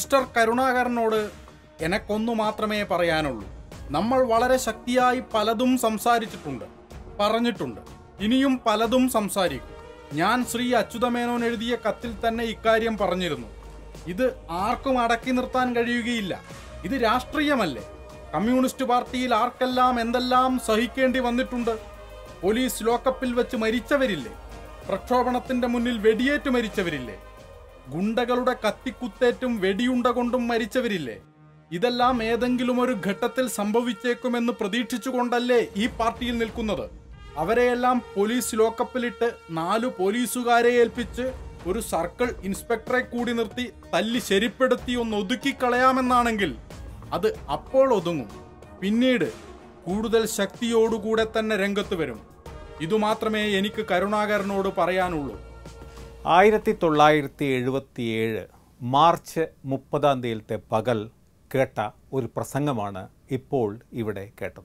Mister കരുണാകരനോട് എനക്കൊന്നു മാത്രമേ പറയാനുള്ളൂ നമ്മൾ വളരെ ശക്തിയായി പലതും സംസാരിച്ചിട്ടുണ്ട് പറഞ്ഞിട്ടുണ്ട് ഇനിയും പലതും സംസാരിക്കും ഞാൻ ശ്രീ അച്യുതമേനോൻ എഴുതിയ കത്തിൽ തന്നെ ഇക്കാര്യം പറഞ്ഞിരുന്നു ഇത് ആർക്കും അടക്കി നിർത്താൻ കഴിയുകയില്ല ഇത് രാഷ്ട്രീയമല്ലേ കമ്മ്യൂണിസ്റ്റ് പാർട്ടിയിൽ ആർക്കെല്ലാം എന്തെല്ലാം സഹിക്കേണ്ടി വന്നിട്ടുണ്ട് പോലീസ് ലോക്കപ്പിൽ വെച്ച് മരിച്ചവരില്ലേ പ്രക്ഷോഭണത്തിന്റെ മുന്നിൽ വെടിയേറ്റ് മരിച്ചവരില്ലേ ഗുണ്ടകളുടെ കത്തിക്കുത്തേറ്റും വെടിയുണ്ട കൊണ്ടും മരിച്ചവരില്ലേ ഇതെല്ലാം ഏതെങ്കിലും ഒരു ഘട്ടത്തിൽ സംഭവിച്ചേക്കുമെന്ന് പ്രതീക്ഷിച്ചുകൊണ്ടല്ലേ ഈ പാർട്ടിയിൽ നിൽക്കുന്നത് അവരെയെല്ലാം പോലീസ് ലോക്കപ്പിലിട്ട് നാലു പോലീസുകാരെ ഏൽപ്പിച്ച് ഒരു സർക്കിൾ ഇൻസ്പെക്ടറെ കൂടി നിർത്തി തല്ലി ശരിപ്പെടുത്തി ഒന്ന് ഒതുക്കിക്കളയാമെന്നാണെങ്കിൽ അത് അപ്പോൾ ഒതുങ്ങും പിന്നീട് കൂടുതൽ ശക്തിയോടുകൂടെ തന്നെ രംഗത്ത് വരും ഇതുമാത്രമേ എനിക്ക് കരുണാകരനോട് പറയാനുള്ളൂ ആയിരത്തി തൊള്ളായിരത്തി എഴുപത്തിയേഴ് മാർച്ച് മുപ്പതാം തീയതിയിലത്തെ പകൽ കേട്ട ഒരു പ്രസംഗമാണ് ഇപ്പോൾ ഇവിടെ കേട്ടത്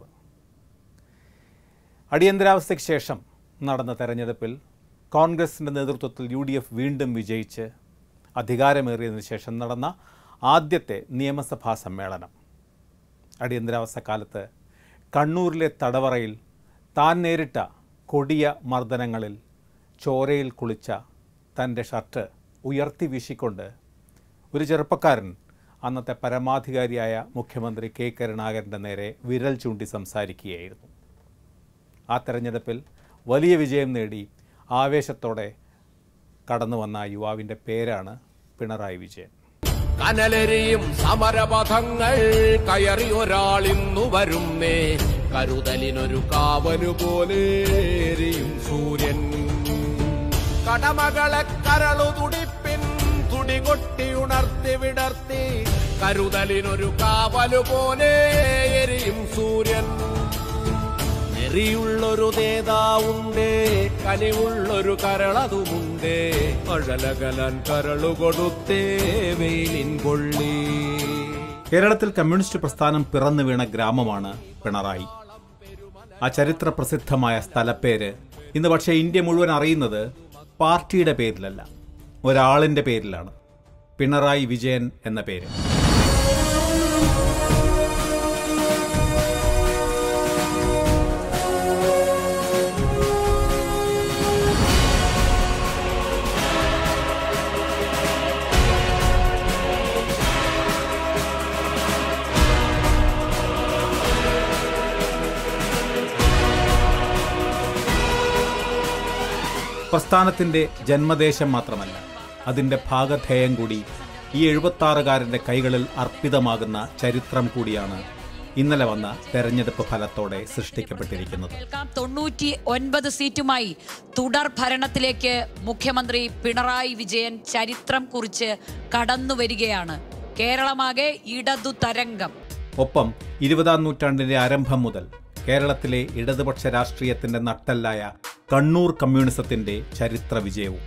അടിയന്തരാവസ്ഥയ്ക്ക് ശേഷം നടന്ന തെരഞ്ഞെടുപ്പിൽ കോൺഗ്രസിൻ്റെ നേതൃത്വത്തിൽ യു ഡി എഫ് വീണ്ടും വിജയിച്ച് അധികാരമേറിയതിനു ശേഷം നടന്ന ആദ്യത്തെ നിയമസഭാ സമ്മേളനം അടിയന്തരാവസ്ഥ കാലത്ത് കണ്ണൂരിലെ തടവറയിൽ താൻ നേരിട്ട കൊടിയ മർദ്ദനങ്ങളിൽ ചോരയിൽ കുളിച്ച തൻ്റെ ഷർട്ട് ഉയർത്തി വീശിക്കൊണ്ട് ഒരു ചെറുപ്പക്കാരൻ അന്നത്തെ പരമാധികാരിയായ മുഖ്യമന്ത്രി കെ കരുണാകരൻ്റെ നേരെ വിരൽ ചൂണ്ടി സംസാരിക്കുകയായിരുന്നു ആ തെരഞ്ഞെടുപ്പിൽ വലിയ വിജയം നേടി ആവേശത്തോടെ കടന്നു വന്ന ആ യുവാവിൻ്റെ പേരാണ് പിണറായി വിജയൻ കനലെരിയും സമരപഥങ്ങൾ കയറി ഒരാളിന്നു വരുന്നേ കരുതലിനൊരു കാവലു പോലെ എരിയും സൂര്യൻ കടമകളെ കരളു തുടിപ്പിൻ തുടികൊട്ടി ഉണർത്തി വിടർത്തി കരുതലിനൊരു കാവലു പോലെ എരിയും സൂര്യൻ നെറിയുള്ളൊരു നേതാവുണ്ടേ കനിവുള്ളൊരു കരളതുമുണ്ടേ അഴലകലാൻ കരളു കൊടുത്തേ വെയിലിൻ കൊള്ളി കേരളത്തിൽ കമ്മ്യൂണിസ്റ്റ് പ്രസ്ഥാനം പിറന്നു വീണ ഗ്രാമമാണ് പിണറായി ആ ചരിത്ര പ്രസിദ്ധമായ സ്ഥലപ്പേര് ഇന്ന് പക്ഷേ ഇന്ത്യ മുഴുവൻ അറിയുന്നത് പാർട്ടിയുടെ പേരിലല്ല ഒരാളിൻ്റെ പേരിലാണ് പിണറായി വിജയൻ എന്ന പേര് പ്രസ്ഥാനത്തിൻ്റെ ജന്മദേശം മാത്രമല്ല അതിൻ്റെ ഭാഗധേയം കൂടി ഈ എഴുപത്താറുകാരൻ്റെ കൈകളിൽ അർപ്പിതമാകുന്ന ചരിത്രം കൂടിയാണ് ഇന്നലെ വന്ന തെരഞ്ഞെടുപ്പ് ഫലത്തോടെ സൃഷ്ടിക്കപ്പെട്ടിരിക്കുന്നത് കേൾക്കാം തൊണ്ണൂറ്റി ഒൻപത് സീറ്റുമായി തുടർ ഭരണത്തിലേക്ക് മുഖ്യമന്ത്രി പിണറായി വിജയൻ ചരിത്രം കുറിച്ച് കടന്നു വരികയാണ് കേരളമാകെ ഇടതു തരംഗം ഒപ്പം ഇരുപതാം നൂറ്റാണ്ടിന്റെ ആരംഭം മുതൽ കേരളത്തിലെ ഇടതുപക്ഷ രാഷ്ട്രീയത്തിന്റെ നട്ടെല്ലായ കണ്ണൂർ കമ്മ്യൂണിസത്തിന്റെ ചരിത്ര വിജയവും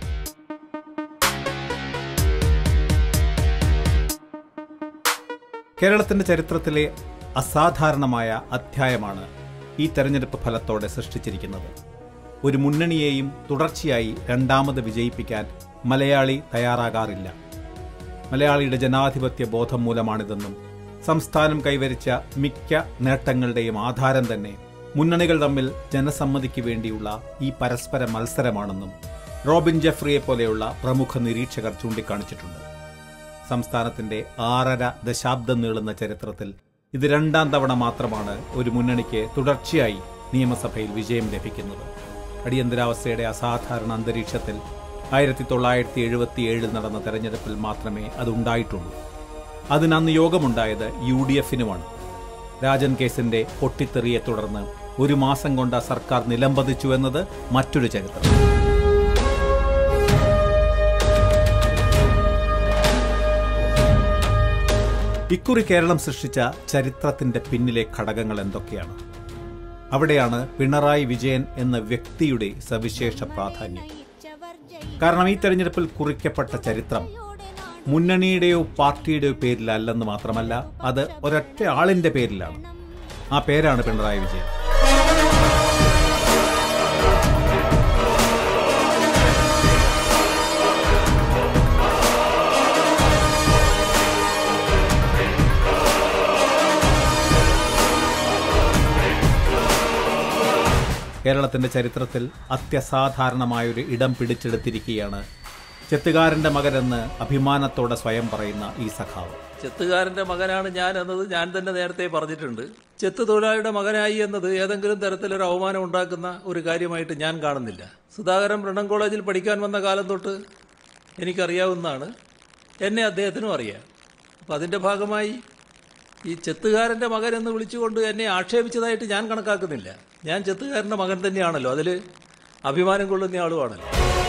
കേരളത്തിന്റെ ചരിത്രത്തിലെ അസാധാരണമായ അധ്യായമാണ് ഈ തെരഞ്ഞെടുപ്പ് ഫലത്തോടെ സൃഷ്ടിച്ചിരിക്കുന്നത് ഒരു മുന്നണിയെയും തുടർച്ചയായി രണ്ടാമത് വിജയിപ്പിക്കാൻ മലയാളി തയ്യാറാകാറില്ല മലയാളിയുടെ ജനാധിപത്യ ബോധം മൂലമാണിതെന്നും സംസ്ഥാനം കൈവരിച്ച മിക്ക നേട്ടങ്ങളുടെയും ആധാരം തന്നെ മുന്നണികൾ തമ്മിൽ ജനസമ്മതിക്ക് വേണ്ടിയുള്ള ഈ പരസ്പര മത്സരമാണെന്നും റോബിൻ ജെഫ്രിയെ പോലെയുള്ള പ്രമുഖ നിരീക്ഷകർ ചൂണ്ടിക്കാണിച്ചിട്ടുണ്ട് സംസ്ഥാനത്തിന്റെ ആറര ദശാബ്ദം നീളുന്ന ചരിത്രത്തിൽ ഇത് രണ്ടാം തവണ മാത്രമാണ് ഒരു മുന്നണിക്ക് തുടർച്ചയായി നിയമസഭയിൽ വിജയം ലഭിക്കുന്നത് അടിയന്തരാവസ്ഥയുടെ അസാധാരണ അന്തരീക്ഷത്തിൽ ആയിരത്തി തൊള്ളായിരത്തി എഴുപത്തി ഏഴിൽ നടന്ന തെരഞ്ഞെടുപ്പിൽ മാത്രമേ അതുണ്ടായിട്ടുള്ളൂ അതിനന്ന് യോഗമുണ്ടായത് യു ഡി എഫിനുമാണ് രാജൻ കേസിന്റെ പൊട്ടിത്തെറിയെ തുടർന്ന് ഒരു മാസം കൊണ്ട് ആ സർക്കാർ നിലംപതിച്ചു എന്നത് മറ്റൊരു ചരിത്രം ഇക്കുറി കേരളം സൃഷ്ടിച്ച ചരിത്രത്തിന്റെ പിന്നിലെ ഘടകങ്ങൾ എന്തൊക്കെയാണ് അവിടെയാണ് പിണറായി വിജയൻ എന്ന വ്യക്തിയുടെ സവിശേഷ പ്രാധാന്യം കാരണം ഈ തെരഞ്ഞെടുപ്പിൽ കുറിക്കപ്പെട്ട ചരിത്രം മുന്നണിയുടെയോ പാർട്ടിയുടെയോ പേരിലല്ലെന്ന് മാത്രമല്ല അത് ഒരൊറ്റ ആളിന്റെ പേരിലാണ് ആ പേരാണ് പിണറായി വിജയൻ കേരളത്തിന്റെ ചരിത്രത്തിൽ അത്യസാധാരണമായൊരു ഇടം പിടിച്ചെടുത്തിരിക്കുകയാണ് ചെത്തുകാരന്റെ മകനെന്ന് അഭിമാനത്തോടെ സ്വയം പറയുന്ന ഈ സഖാവ് ചെത്തുകാരന്റെ മകനാണ് ഞാൻ എന്നത് ഞാൻ തന്നെ നേരത്തെ പറഞ്ഞിട്ടുണ്ട് ചെത്ത് തൊഴിലാളിയുടെ മകനായി എന്നത് ഏതെങ്കിലും തരത്തിലൊരു അവമാനം ഉണ്ടാക്കുന്ന ഒരു കാര്യമായിട്ട് ഞാൻ കാണുന്നില്ല സുധാകരൻ ബ്രണ്ണൻ കോളേജിൽ പഠിക്കാൻ വന്ന കാലം തൊട്ട് എനിക്കറിയാവുന്നതാണ് എന്നെ അദ്ദേഹത്തിനും അറിയാം അപ്പം അതിൻ്റെ ഭാഗമായി ഈ ചെത്തുകാരൻ്റെ മകൻ എന്ന് വിളിച്ചുകൊണ്ട് എന്നെ ആക്ഷേപിച്ചതായിട്ട് ഞാൻ കണക്കാക്കുന്നില്ല ഞാൻ ചെത്തുകാരൻ്റെ മകൻ തന്നെയാണല്ലോ അതിൽ അഭിമാനം കൊള്ളുന്ന ആളുമാണല്ലോ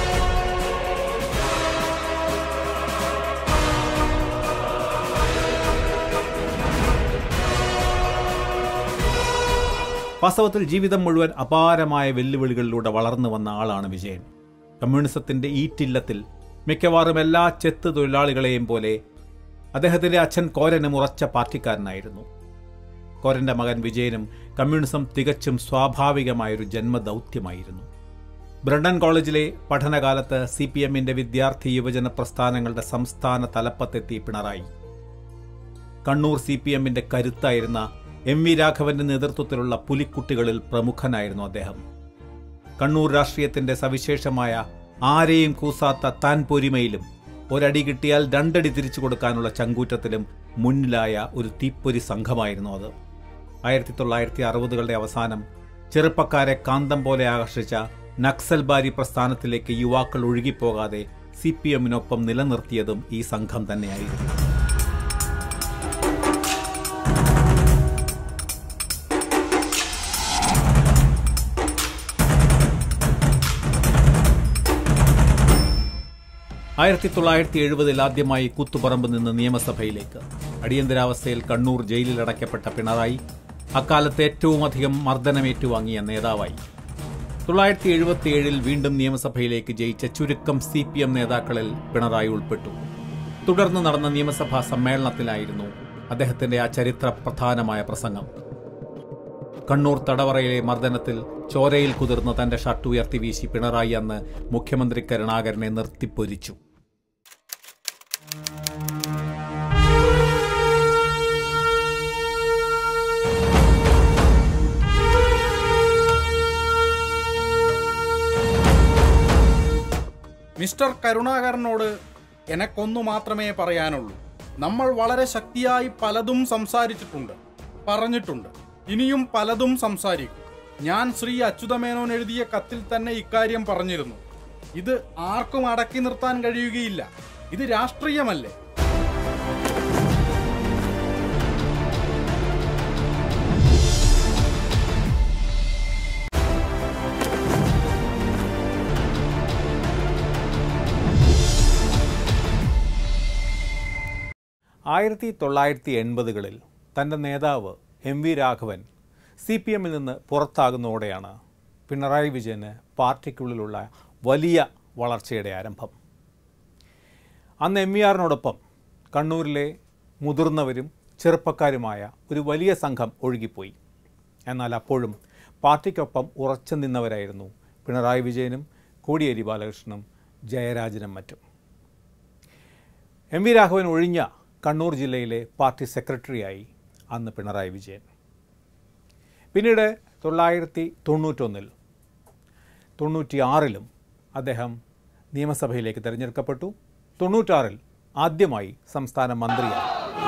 വാസ്തവത്തിൽ ജീവിതം മുഴുവൻ അപാരമായ വെല്ലുവിളികളിലൂടെ വളർന്നു വന്ന ആളാണ് വിജയൻ കമ്മ്യൂണിസത്തിന്റെ ഈറ്റില്ലത്തിൽ മിക്കവാറും എല്ലാ ചെത്ത് തൊഴിലാളികളെയും പോലെ അദ്ദേഹത്തിന്റെ അച്ഛൻ കോരനും ഉറച്ച പാർട്ടിക്കാരനായിരുന്നു കോരന്റെ മകൻ വിജയനും കമ്മ്യൂണിസം തികച്ചും സ്വാഭാവികമായൊരു ജന്മദൗത്യമായിരുന്നു ബ്രണ്ടൻ കോളേജിലെ പഠനകാലത്ത് സി പി എമ്മിന്റെ വിദ്യാർത്ഥി യുവജന പ്രസ്ഥാനങ്ങളുടെ സംസ്ഥാന തലപ്പത്തെത്തി പിണറായി കണ്ണൂർ സി പി എമ്മിന്റെ കരുത്തായിരുന്ന എം വി രാഘവന്റെ നേതൃത്വത്തിലുള്ള പുലിക്കുട്ടികളിൽ പ്രമുഖനായിരുന്നു അദ്ദേഹം കണ്ണൂർ രാഷ്ട്രീയത്തിന്റെ സവിശേഷമായ ആരെയും കൂസാത്ത താൻ പൊരിമയിലും ഒരടി കിട്ടിയാൽ രണ്ടടി തിരിച്ചു കൊടുക്കാനുള്ള ചങ്കൂറ്റത്തിലും മുന്നിലായ ഒരു തീപ്പൊരി സംഘമായിരുന്നു അത് ആയിരത്തി തൊള്ളായിരത്തി അറുപതുകളുടെ അവസാനം ചെറുപ്പക്കാരെ കാന്തം പോലെ ആകർഷിച്ച നക്സൽബാരി പ്രസ്ഥാനത്തിലേക്ക് യുവാക്കൾ ഒഴുകിപ്പോകാതെ സി പി എമ്മിനൊപ്പം നിലനിർത്തിയതും ഈ സംഘം തന്നെയായിരുന്നു ആയിരത്തി തൊള്ളായിരത്തി എഴുപതിൽ ആദ്യമായി കൂത്തുപറമ്പ് നിന്ന് നിയമസഭയിലേക്ക് അടിയന്തരാവസ്ഥയിൽ കണ്ണൂർ ജയിലിൽ അടയ്ക്കപ്പെട്ട പിണറായി അക്കാലത്ത് ഏറ്റവും അധികം മർദ്ദനമേറ്റുവാങ്ങിയ നേതാവായി തൊള്ളായിരത്തി എഴുപത്തിയേഴിൽ വീണ്ടും നിയമസഭയിലേക്ക് ജയിച്ച ചുരുക്കം സി പി എം നേതാക്കളിൽ പിണറായി ഉൾപ്പെട്ടു തുടർന്ന് നടന്ന നിയമസഭാ സമ്മേളനത്തിലായിരുന്നു അദ്ദേഹത്തിന്റെ ആ ചരിത്ര പ്രധാനമായ പ്രസംഗം കണ്ണൂർ തടവറയിലെ മർദ്ദനത്തിൽ ചോരയിൽ കുതിർന്ന തന്റെ ഷർട്ട് ഉയർത്തി വീശി പിണറായി അന്ന് മുഖ്യമന്ത്രി കരുണാകരനെ നിർത്തിപ്പൊരിച്ചു മിസ്റ്റർ കരുണാകരനോട് എനക്കൊന്നു മാത്രമേ പറയാനുള്ളൂ നമ്മൾ വളരെ ശക്തിയായി പലതും സംസാരിച്ചിട്ടുണ്ട് പറഞ്ഞിട്ടുണ്ട് ഇനിയും പലതും സംസാരിക്കും ഞാൻ ശ്രീ അച്യുതമേനോൻ എഴുതിയ കത്തിൽ തന്നെ ഇക്കാര്യം പറഞ്ഞിരുന്നു ഇത് ആർക്കും അടക്കി നിർത്താൻ കഴിയുകയില്ല ഇത് രാഷ്ട്രീയമല്ലേ ആയിരത്തി തൊള്ളായിരത്തി എൺപതുകളിൽ തൻ്റെ നേതാവ് M V Raghavan C P എമ്മിൽ നിന്ന് പുറത്താകുന്നതോടെയാണ് പിണറായി വിജയന് പാർട്ടിക്കുള്ളിലുള്ള വലിയ വളർച്ചയുടെ ആരംഭം അന്ന് എം വി ആറിനോടൊപ്പം കണ്ണൂരിലെ മുതിർന്നവരും ചെറുപ്പക്കാരുമായ ഒരു വലിയ സംഘം ഒഴുകിപ്പോയി എന്നാൽ അപ്പോഴും പാർട്ടിക്കൊപ്പം ഉറച്ചു നിന്നവരായിരുന്നു പിണറായി വിജയനും കോടിയേരി ബാലകൃഷ്ണനും ജയരാജനും മറ്റും എം വി രാഘവൻ ഒഴിഞ്ഞ കണ്ണൂർ ജില്ലയിലെ പാർട്ടി സെക്രട്ടറിയായി അന്ന് പിണറായി വിജയൻ പിന്നീട് തൊള്ളായിരത്തി തൊണ്ണൂറ്റൊന്നിൽ തൊണ്ണൂറ്റിയാറിലും അദ്ദേഹം നിയമസഭയിലേക്ക് തിരഞ്ഞെടുക്കപ്പെട്ടു തൊണ്ണൂറ്റാറിൽ ആദ്യമായി സംസ്ഥാന മന്ത്രിയായി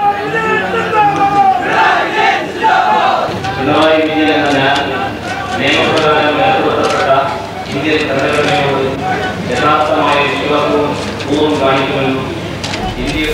പിണറായി വിജയൻ എന്ന ഞാൻ നിയമപ്രകാരം ഏർപ്പെടുത്തപ്പെട്ട ഇന്ത്യൻ ഭരണഘടനയോട് യഥാർത്ഥമായ വിശ്വാസവും പൂർവ്വം കാണിക്കുമെന്നും ഇന്ത്യ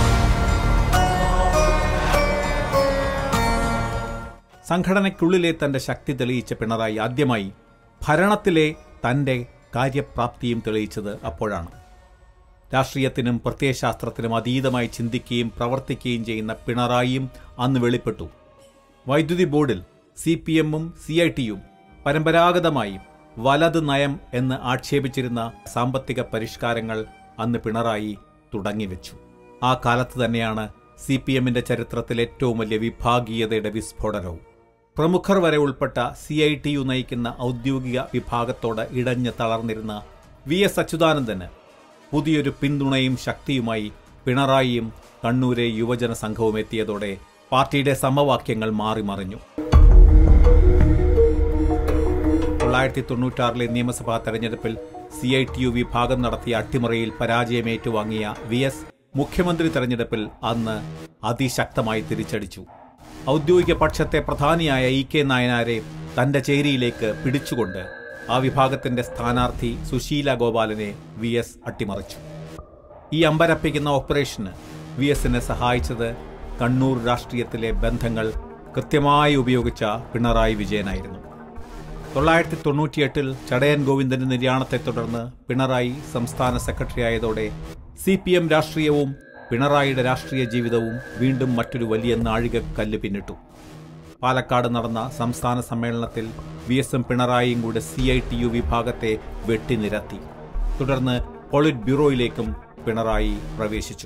സംഘടനയ്ക്കുള്ളിലെ തന്റെ ശക്തി തെളിയിച്ച പിണറായി ആദ്യമായി ഭരണത്തിലെ തന്റെ കാര്യപ്രാപ്തിയും തെളിയിച്ചത് അപ്പോഴാണ് രാഷ്ട്രീയത്തിനും പ്രത്യയശാസ്ത്രത്തിനും അതീതമായി ചിന്തിക്കുകയും പ്രവർത്തിക്കുകയും ചെയ്യുന്ന പിണറായിയും അന്ന് വെളിപ്പെട്ടു വൈദ്യുതി ബോർഡിൽ സി പി എമ്മും സി ഐ ടിയും പരമ്പരാഗതമായി വലത് നയം എന്ന് ആക്ഷേപിച്ചിരുന്ന സാമ്പത്തിക പരിഷ്കാരങ്ങൾ അന്ന് പിണറായി തുടങ്ങിവെച്ചു ആ കാലത്ത് തന്നെയാണ് സി പി എമ്മിന്റെ ചരിത്രത്തിൽ ഏറ്റവും വലിയ വിഭാഗീയതയുടെ വിസ്ഫോടനവും പ്രമുഖർ വരെ ഉൾപ്പെട്ട സി ഐ ടി യു നയിക്കുന്ന ഔദ്യോഗിക വിഭാഗത്തോട് ഇടഞ്ഞ് തളർന്നിരുന്ന വി എസ് അച്യുതാനന്ദന് പുതിയൊരു പിന്തുണയും ശക്തിയുമായി പിണറായിയും കണ്ണൂരെ യുവജന സംഘവും എത്തിയതോടെ പാർട്ടിയുടെ സമവാക്യങ്ങൾ മാറി മറിഞ്ഞു തൊള്ളായിരത്തി തൊണ്ണൂറ്റാറിലെ നിയമസഭാ തെരഞ്ഞെടുപ്പിൽ സി ഐ ടി യു വിഭാഗം നടത്തിയ അട്ടിമറിയിൽ പരാജയം ഏറ്റുവാങ്ങിയ വി എസ് മുഖ്യമന്ത്രി തെരഞ്ഞെടുപ്പിൽ അന്ന് അതിശക്തമായി തിരിച്ചടിച്ചു ഔദ്യോഗിക പക്ഷത്തെ പ്രധാനിയായ ഇ കെ നായനാരെ തന്റെ ചേരിയിലേക്ക് പിടിച്ചുകൊണ്ട് ആ വിഭാഗത്തിന്റെ സ്ഥാനാർത്ഥി സുശീല ഗോപാലനെ വി എസ് അട്ടിമറിച്ചു ഈ അമ്പരപ്പിക്കുന്ന ഓപ്പറേഷന് വി എസിനെ സഹായിച്ചത് കണ്ണൂർ രാഷ്ട്രീയത്തിലെ ബന്ധങ്ങൾ കൃത്യമായി ഉപയോഗിച്ച പിണറായി വിജയനായിരുന്നു തൊള്ളായിരത്തി തൊണ്ണൂറ്റിയെട്ടിൽ ചടയൻ ഗോവിന്ദന്റെ നിര്യാണത്തെ തുടർന്ന് പിണറായി സംസ്ഥാന സെക്രട്ടറി ആയതോടെ സി പി എം രാഷ്ട്രീയവും പിണറായിയുടെ രാഷ്ട്രീയ ജീവിതവും വീണ്ടും മറ്റൊരു വലിയ നാഴികക്കല്ല് പിന്നിട്ടു പാലക്കാട് നടന്ന സംസ്ഥാന സമ്മേളനത്തിൽ വി എസും പിണറായിയും കൂടെ സി ഐ ടി യു വിഭാഗത്തെ വെട്ടിനിരത്തി തുടർന്ന് പോളിറ്റ് ബ്യൂറോയിലേക്കും പിണറായി പ്രവേശിച്ചു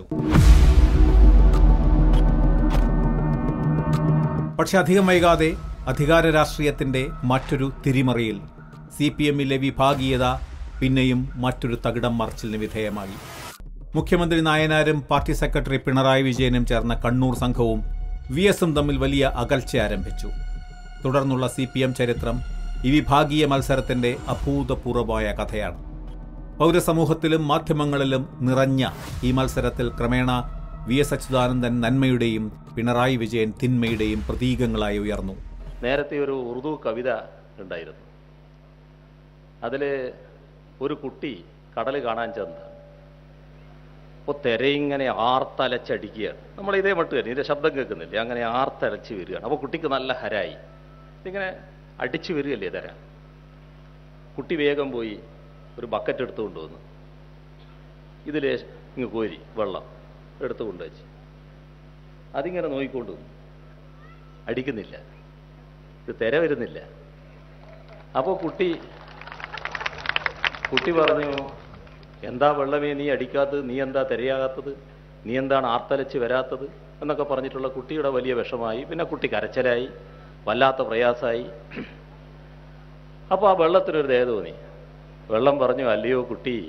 പക്ഷെ അധികം വൈകാതെ അധികാര രാഷ്ട്രീയത്തിന്റെ മറ്റൊരു തിരിമറിയിൽ സി പി എമ്മിലെ വിഭാഗീയത പിന്നെയും മറ്റൊരു തകിടം മറിച്ചിലിന് വിധേയമായി മുഖ്യമന്ത്രി നായനാരും പാർട്ടി സെക്രട്ടറി പിണറായി വിജയനും ചേർന്ന കണ്ണൂർ സംഘവും വി എസും തമ്മിൽ വലിയ അകൽച്ച ആരംഭിച്ചു തുടർന്നുള്ള സി പി എം ചരിത്രം ഈ വിഭാഗീയ മത്സരത്തിന്റെ അഭൂതപൂർവമായ കഥയാണ് പൗരസമൂഹത്തിലും മാധ്യമങ്ങളിലും നിറഞ്ഞ ഈ മത്സരത്തിൽ ക്രമേണ വി എസ് അച്യുതാനന്ദൻ നന്മയുടെയും പിണറായി വിജയൻ തിന്മയുടെയും പ്രതീകങ്ങളായി ഉയർന്നു നേരത്തെ ഒരു ഉറുദു കവിത ഉണ്ടായിരുന്നു അതിൽ ഒരു കുട്ടി കടൽ കാണാൻ ചെന്ന് അപ്പോൾ തിരയിങ്ങനെ ആർത്തലച്ചടിക്കുകയാണ് നമ്മൾ ഇതേ മട്ട് തന്നെ ഇതിൻ്റെ ശബ്ദം കേൾക്കുന്നില്ലേ അങ്ങനെ ആർത്തലച്ച് വരികയാണ് അപ്പോൾ കുട്ടിക്ക് നല്ല ഹരായി ഇതിങ്ങനെ അടിച്ചു വരികയല്ലേ തിര കുട്ടി വേഗം പോയി ഒരു ബക്കറ്റ് എടുത്തു കൊണ്ടുവന്നു ഇതിലേ ഇങ്ങ് കോരി വെള്ളം എടുത്തു കൊണ്ടുവച്ച് അതിങ്ങനെ നോക്കിക്കൊണ്ട് വന്നു അടിക്കുന്നില്ല ഇത് തിര വരുന്നില്ല അപ്പോൾ കുട്ടി കുട്ടി പറഞ്ഞു എന്താ വെള്ളമേ നീ അടിക്കാത്തത് നീ എന്താ തിരയാകാത്തത് നീ എന്താണ് ആർത്തലച്ച് വരാത്തത് എന്നൊക്കെ പറഞ്ഞിട്ടുള്ള കുട്ടിയുടെ വലിയ വിഷമായി പിന്നെ കുട്ടി കരച്ചലായി വല്ലാത്ത പ്രയാസമായി അപ്പോൾ ആ വെള്ളത്തിനൊരു ദയ തോന്നി വെള്ളം പറഞ്ഞു അല്ലയോ കുട്ടി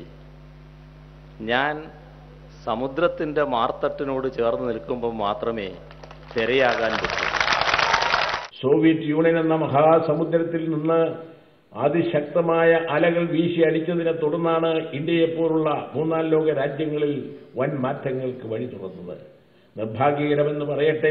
ഞാൻ സമുദ്രത്തിൻ്റെ മാർത്തട്ടിനോട് ചേർന്ന് നിൽക്കുമ്പോൾ മാത്രമേ തിരയാകാൻ പറ്റൂ സോവിയറ്റ് യൂണിയൻ എന്ന മഹാസമുദ്രത്തിൽ നിന്ന് അതിശക്തമായ അലകൾ വീശി അടിച്ചതിനെ തുടർന്നാണ് ഇന്ത്യയെപ്പോലുള്ള മൂന്നാം ലോക രാജ്യങ്ങളിൽ വൻ മാറ്റങ്ങൾക്ക് വഴി തുറന്നത് നിർഭാഗ്യകരമെന്ന് പറയട്ടെ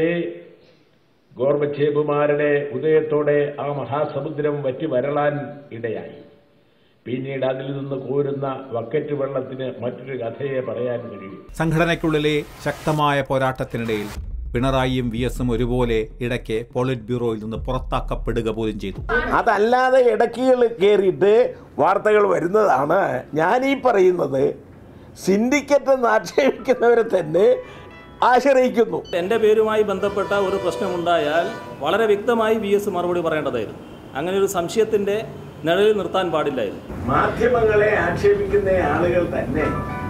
ഗോർബച്ചേബുമാരുടെ ഉദയത്തോടെ ആ മഹാസമുദ്രം വറ്റി വരളാൻ ഇടയായി പിന്നീട് അതിൽ നിന്ന് കോരുന്ന വക്കറ്റ് വെള്ളത്തിന് മറ്റൊരു കഥയെ പറയാൻ കഴിയും സംഘടനയ്ക്കുള്ളിലെ ശക്തമായ പോരാട്ടത്തിനിടയിൽ പിണറായിയും വി എസും ഒരുപോലെ ഇടയ്ക്ക് പോളിറ്റ് ബ്യൂറോയിൽ നിന്ന് പുറത്താക്കപ്പെടുക പോലും ചെയ്തു അതല്ലാതെ ഇടയ്ക്കുകൾ കയറിയിട്ട് വാർത്തകൾ വരുന്നതാണ് ഞാൻ ഈ പറയുന്നത് സിൻഡിക്കറ്റ് എന്ന് ആക്ഷേപിക്കുന്നവരെ തന്നെ ആശ്രയിക്കുന്നു എൻ്റെ പേരുമായി ബന്ധപ്പെട്ട ഒരു പ്രശ്നമുണ്ടായാൽ വളരെ വ്യക്തമായി വി എസ് മറുപടി പറയേണ്ടതായിരുന്നു അങ്ങനെ ഒരു സംശയത്തിൻ്റെ നിഴലിൽ നിർത്താൻ പാടില്ലായിരുന്നു മാധ്യമങ്ങളെ ആക്ഷേപിക്കുന്ന ആളുകൾ തന്നെ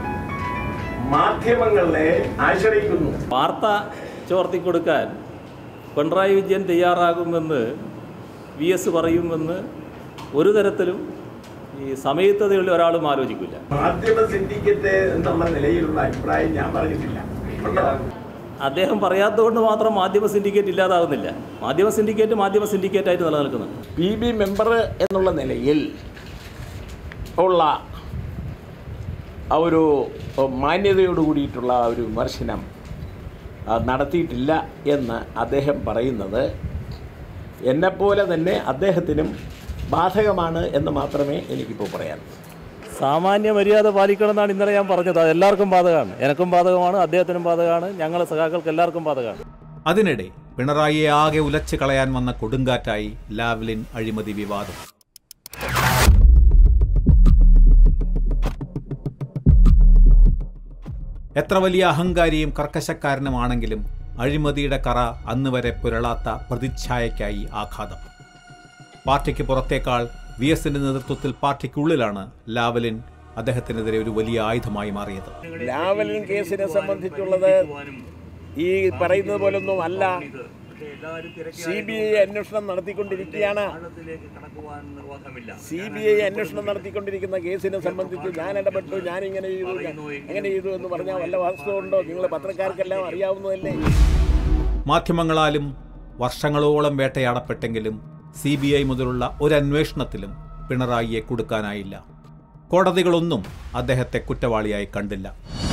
മാധ്യമങ്ങളെ ആശ്രയിക്കുന്നു വാർത്ത ചോർത്തിക്കൊടുക്കാൻ പിണറായി വിജയൻ തയ്യാറാകുമെന്ന് വി എസ് പറയുമെന്ന് ഒരു തരത്തിലും ഈ സമയത്തതയുള്ള ഒരാളും ആലോചിക്കില്ല മാധ്യമ സിൻഡിക്കറ്റ് എന്നുള്ള നിലയിലുള്ള അഭിപ്രായം ഞാൻ പറഞ്ഞിട്ടില്ല ഉണ്ടോ? അദ്ദേഹം പറയാത്തതുകൊണ്ട് മാത്രം മാധ്യമ സിൻഡിക്കേറ്റ് ഇല്ലാതാകുന്നില്ല മാധ്യമ സിൻഡിക്കേറ്റ് മാധ്യമ സിൻഡിക്കേറ്റായിട്ട് നിലനിൽക്കുന്നുണ്ട് പി ബി മെമ്പർ എന്നുള്ള നിലയിൽ ഉള്ള ആ ഒരു മാന്യതയോട് കൂടിയിട്ടുള്ള ആ ഒരു വിമർശനം ആ, നടത്തിയിട്ടില്ല എന്ന് അദ്ദേഹം പറയുന്നത് എന്നെപ്പോലെ തന്നെ അദ്ദേഹത്തിനും ബാധകമാണ് എന്ന് മാത്രമേ എനിക്കിപ്പോൾ പറയാൻ സാമാന്യ മര്യാദ പാലിക്കണം എന്നാണ് ഇന്നലെ ഞാൻ പറഞ്ഞത് അത് എല്ലാവർക്കും ബാധകമാണ് എനക്കും ബാധകമാണ് അദ്ദേഹത്തിനും ബാധകമാണ് ഞങ്ങളെ സഖാക്കൾക്ക് എല്ലാവർക്കും ബാധകമാണ് അതിനിടെ പിണറായിയെ ആകെ ഉലച്ചു കളയാൻ വന്ന കൊടുങ്കാറ്റായി ലാവ്ലിൻ അഴിമതി വിവാദം എത്ര വലിയ അഹങ്കാരിയും കർക്കശക്കാരനുമാണെങ്കിലും അഴിമതിയുടെ കറ അന്ന് വരെ പുരളാത്ത പ്രതിച്ഛായയ്ക്കായി ആഘാതം പാർട്ടിക്ക് പുറത്തേക്കാൾ വി എസിന്റെ നേതൃത്വത്തിൽ പാർട്ടിക്കുള്ളിലാണ് ലാവലിൻ അദ്ദേഹത്തിനെതിരെ ഒരു വലിയ ആയുധമായി മാറിയത് ലാവലിൻ കേസിനെ സംബന്ധിച്ചുള്ളത് ഈ പറയുന്നത് പോലൊന്നും അല്ല സി ബി ഐ അന്വേഷണം നടത്തിക്കൊണ്ടിരിക്കുകയാണ് സി ബി ഐ അന്വേഷണം നടത്തിക്കൊണ്ടിരിക്കുന്ന കേസിനെ സംബന്ധിച്ച് ഞാൻ ഇടപെട്ടു ഞാൻ ഇങ്ങനെ ചെയ്തു എങ്ങനെ ചെയ്തു എന്ന് പറഞ്ഞാൽ വല്ല വാസ്തവമുണ്ടോ നിങ്ങൾ പത്രക്കാർക്കെല്ലാം അറിയാവുന്നതല്ലേ മാധ്യമങ്ങളാലും വർഷങ്ങളോളം വേട്ടയാടപ്പെട്ടെങ്കിലും സി ബി ഐ മുതലുള്ള ഒരു അന്വേഷണത്തിലും പിണറായിയെ കൊടുക്കാനായില്ല കോടതികളൊന്നും അദ്ദേഹത്തെ കുറ്റവാളിയായി കണ്ടില്ല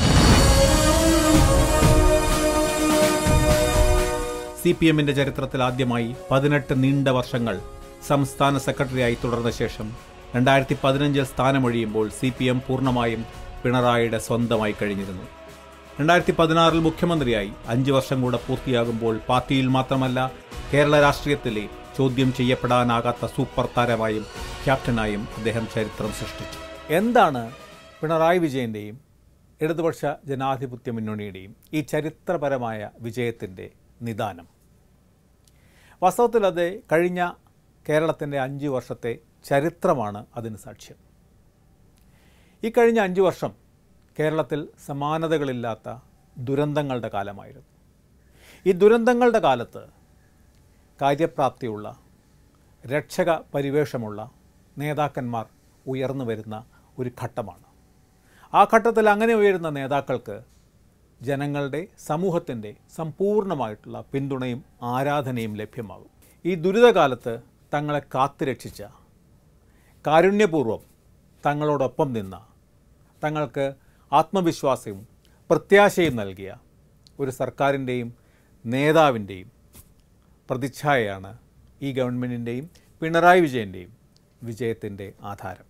സി പി എമ്മിന്റെ ചരിത്രത്തിൽ ആദ്യമായി പതിനെട്ട് നീണ്ട വർഷങ്ങൾ സംസ്ഥാന സെക്രട്ടറിയായി തുടർന്ന ശേഷം രണ്ടായിരത്തി പതിനഞ്ചിൽ സ്ഥാനമൊഴിയുമ്പോൾ സി പി എം പൂർണ്ണമായും പിണറായിയുടെ സ്വന്തമായി കഴിഞ്ഞിരുന്നു രണ്ടായിരത്തി പതിനാറിൽ മുഖ്യമന്ത്രിയായി അഞ്ച് വർഷം കൂടെ പൂർത്തിയാകുമ്പോൾ പാർട്ടിയിൽ മാത്രമല്ല കേരള രാഷ്ട്രീയത്തിലെ ചോദ്യം ചെയ്യപ്പെടാനാകാത്ത സൂപ്പർ താരമായും ക്യാപ്റ്റനായും അദ്ദേഹം ചരിത്രം സൃഷ്ടിച്ചു എന്താണ് പിണറായി വിജയന്റെയും ഇടതുപക്ഷ ജനാധിപത്യ മുന്നണിയുടെയും ഈ ചരിത്രപരമായ വിജയത്തിൻ്റെ നിദാനം വാസ്തവത്തിൽ അത് കഴിഞ്ഞ കേരളത്തിൻ്റെ അഞ്ച് വർഷത്തെ ചരിത്രമാണ് അതിന് സാക്ഷ്യം ഈ കഴിഞ്ഞ അഞ്ച് വർഷം കേരളത്തിൽ സമാനതകളില്ലാത്ത ദുരന്തങ്ങളുടെ കാലമായിരുന്നു ഈ ദുരന്തങ്ങളുടെ കാലത്ത് കാര്യപ്രാപ്തിയുള്ള രക്ഷക പരിവേഷമുള്ള നേതാക്കന്മാർ ഉയർന്നു വരുന്ന ഒരു ഘട്ടമാണ് ആ ഘട്ടത്തിൽ അങ്ങനെ ഉയരുന്ന നേതാക്കൾക്ക് ജനങ്ങളുടെ സമൂഹത്തിൻ്റെ സമ്പൂർണ്ണമായിട്ടുള്ള പിന്തുണയും ആരാധനയും ലഭ്യമാകും ഈ ദുരിതകാലത്ത് തങ്ങളെ കാത്തുരക്ഷിച്ച കാരുണ്യപൂർവ്വം തങ്ങളോടൊപ്പം നിന്ന തങ്ങൾക്ക് ആത്മവിശ്വാസവും പ്രത്യാശയും നൽകിയ ഒരു സർക്കാരിൻ്റെയും നേതാവിൻ്റെയും പ്രതിച്ഛായയാണ് ഈ ഗവൺമെൻറ്റിൻ്റെയും പിണറായി വിജയൻ്റെയും വിജയത്തിൻ്റെ ആധാരം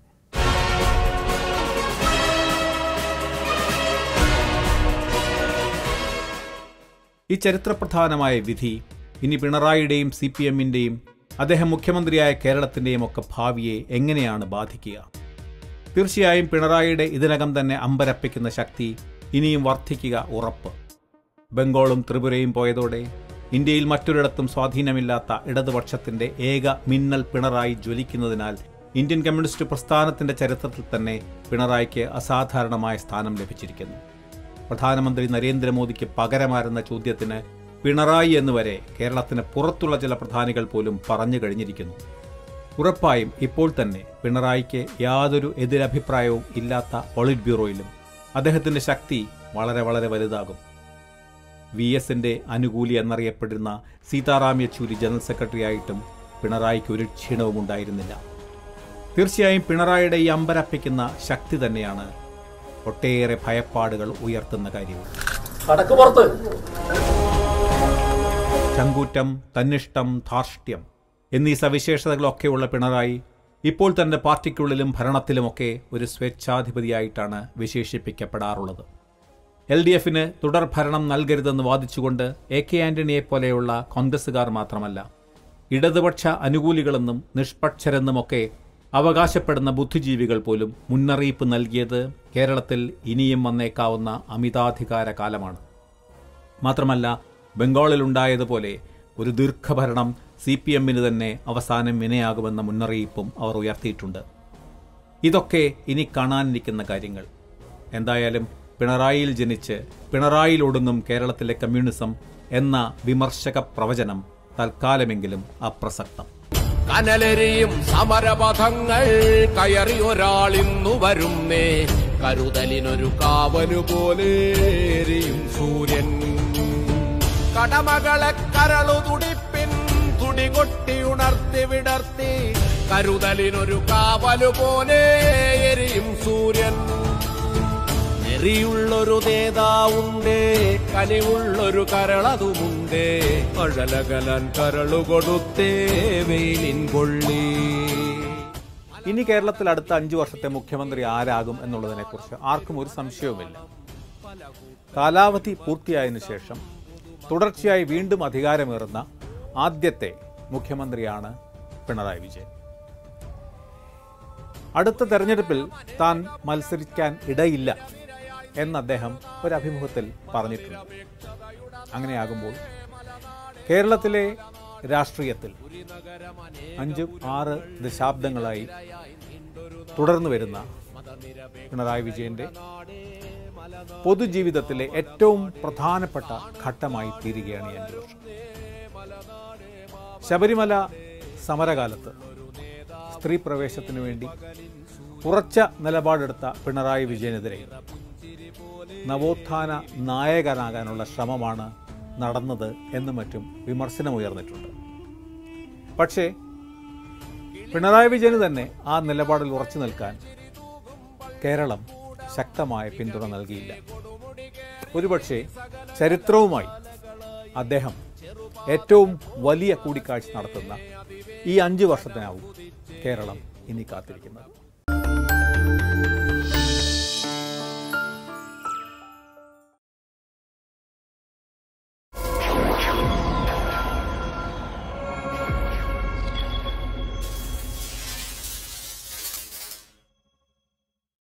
ഈ ചരിത്രപ്രധാനമായ വിധി ഇനി പിണറായിയുടെയും സി പി എമ്മിൻ്റെയും അദ്ദേഹം മുഖ്യമന്ത്രിയായ കേരളത്തിൻ്റെയും ഒക്കെ ഭാവിയെ എങ്ങനെയാണ് ബാധിക്കുക തീർച്ചയായും പിണറായിയുടെ ഇതിനകം തന്നെ അമ്പരപ്പിക്കുന്ന ശക്തി ഇനിയും വർദ്ധിക്കുക ഉറപ്പ് ബംഗാളും ത്രിപുരയും പോയതോടെ ഇന്ത്യയിൽ മറ്റൊരിടത്തും സ്വാധീനമില്ലാത്ത ഇടതുപക്ഷത്തിന്റെ ഏക മിന്നൽ പിണറായി ജ്വലിക്കുന്നതിനാൽ ഇന്ത്യൻ കമ്മ്യൂണിസ്റ്റ് പ്രസ്ഥാനത്തിന്റെ ചരിത്രത്തിൽ തന്നെ പിണറായിക്ക് അസാധാരണമായ സ്ഥാനം ലഭിച്ചിരിക്കുന്നു പ്രധാനമന്ത്രി നരേന്ദ്രമോദിക്ക് പകരമായിരുന്ന ചോദ്യത്തിന് പിണറായി എന്നുവരെ കേരളത്തിന് പുറത്തുള്ള ചില പ്രധാനികൾ പോലും പറഞ്ഞു കഴിഞ്ഞിരിക്കുന്നു ഉറപ്പായും ഇപ്പോൾ തന്നെ പിണറായിക്ക് യാതൊരു എതിരഭിപ്രായവും ഇല്ലാത്ത പോളിറ്റ് ബ്യൂറോയിലും അദ്ദേഹത്തിന്റെ ശക്തി വളരെ വളരെ വലുതാകും വി എസിന്റെ അനുകൂലി എന്നറിയപ്പെടുന്ന സീതാറാം യെച്ചൂരി ജനറൽ സെക്രട്ടറിയായിട്ടും പിണറായിക്ക് ഒരു ക്ഷീണവും ഉണ്ടായിരുന്നില്ല തീർച്ചയായും പിണറായിയുടെ ഈ അമ്പരപ്പിക്കുന്ന ശക്തി തന്നെയാണ് ഒട്ടേറെ ഭയപ്പാടുകൾ ഉയർത്തുന്ന കാര്യവും ചങ്കൂറ്റം തന്നിഷ്ടം ധാർഷ്ട്യം എന്നീ സവിശേഷതകളൊക്കെയുള്ള പിണറായി ഇപ്പോൾ തന്റെ പാർട്ടിക്കുള്ളിലും ഭരണത്തിലുമൊക്കെ ഒരു സ്വേച്ഛാധിപതിയായിട്ടാണ് വിശേഷിപ്പിക്കപ്പെടാറുള്ളത് എൽ ഡി എഫിന് തുടർ ഭരണം നൽകരുതെന്ന് വാദിച്ചുകൊണ്ട് എ കെ ആന്റണിയെ പോലെയുള്ള കോൺഗ്രസുകാർ മാത്രമല്ല ഇടതുപക്ഷ അനുകൂലികളെന്നും നിഷ്പക്ഷരെന്നുമൊക്കെ അവകാശപ്പെടുന്ന ബുദ്ധിജീവികൾ പോലും മുന്നറിയിപ്പ് നൽകിയത് കേരളത്തിൽ ഇനിയും വന്നേക്കാവുന്ന അമിതാധികാര കാലമാണ് മാത്രമല്ല ബംഗാളിലുണ്ടായതുപോലെ ഒരു ദീർഘഭരണം സി പി എമ്മിന് തന്നെ അവസാനം വിനയാകുമെന്ന മുന്നറിയിപ്പും അവർ ഉയർത്തിയിട്ടുണ്ട് ഇതൊക്കെ ഇനി കാണാനിരിക്കുന്ന കാര്യങ്ങൾ എന്തായാലും പിണറായിയിൽ ജനിച്ച് പിണറായിൽ ഒടുങ്ങും കേരളത്തിലെ കമ്മ്യൂണിസം എന്ന വിമർശക പ്രവചനം തൽക്കാലമെങ്കിലും അപ്രസക്തം കനലെരിയും സമരപഥങ്ങൾ കയറി ഒരാളിന്നു വരുന്നേ കരുതലിനൊരു കാവലു പോലെ എരിയും സൂര്യൻ കടമകളെ കരളു തുടിപ്പിൻ തുടികൊട്ടി ഉണർത്തി വിടർത്തി കരുതലിനൊരു കാവലു പോലെ എരിയും സൂര്യൻ നെറിയുള്ളൊരു നേതാവുണ്ടേ കനിവുള്ളൊരു കരളതുമുണ്ടേ അഴലകലൻ കരളു കൊടുത്തേ വെയിലിൻ കൊള്ളി ഇനി കേരളത്തിൽ അടുത്ത അഞ്ചു വർഷത്തെ മുഖ്യമന്ത്രി ആരാകും എന്നുള്ളതിനെക്കുറിച്ച് ആർക്കും ഒരു സംശയവുമില്ല കാലാവധി പൂർത്തിയായതിനു ശേഷം തുടർച്ചയായി വീണ്ടും അധികാരമേറുന്ന ആദ്യത്തെ മുഖ്യമന്ത്രിയാണ് പിണറായി വിജയൻ അടുത്ത തെരഞ്ഞെടുപ്പിൽ താൻ മത്സരിക്കാൻ ഇടയില്ല എന്ന് അദ്ദേഹം ഒരു അഭിമുഖത്തിൽ പറഞ്ഞിട്ടുണ്ട് അങ്ങനെയാകുമ്പോൾ കേരളത്തിലെ രാഷ്ട്രീയത്തിൽ അഞ്ചും ആറ് ദശാബ്ദങ്ങളായി തുടർന്നു വരുന്ന പിണറായി വിജയന്റെ പൊതുജീവിതത്തിലെ ഏറ്റവും പ്രധാനപ്പെട്ട ഘട്ടമായി തീരുകയാണ് ഈ അഞ്ചു വർഷം ശബരിമല സമരകാലത്ത് സ്ത്രീ പ്രവേശത്തിനു വേണ്ടി ഉറച്ച നിലപാടെടുത്ത പിണറായി വിജയനെതിരെ നവോത്ഥാന നായകനാകാനുള്ള ശ്രമമാണ് നടന്നത് എന്നും മറ്റും വിമർശനമുയർന്നിട്ടുണ്ട് പക്ഷേ പിണറായി വിജയന് തന്നെ ആ നിലപാടിൽ ഉറച്ചു നിൽക്കാൻ കേരളം ശക്തമായ പിന്തുണ നൽകിയില്ല ഒരുപക്ഷെ ചരിത്രവുമായി അദ്ദേഹം ഏറ്റവും വലിയ കൂടിക്കാഴ്ച നടത്തുന്ന ഈ അഞ്ച് വർഷത്തിനാവും കേരളം ഇനി കാത്തിരിക്കുന്നത്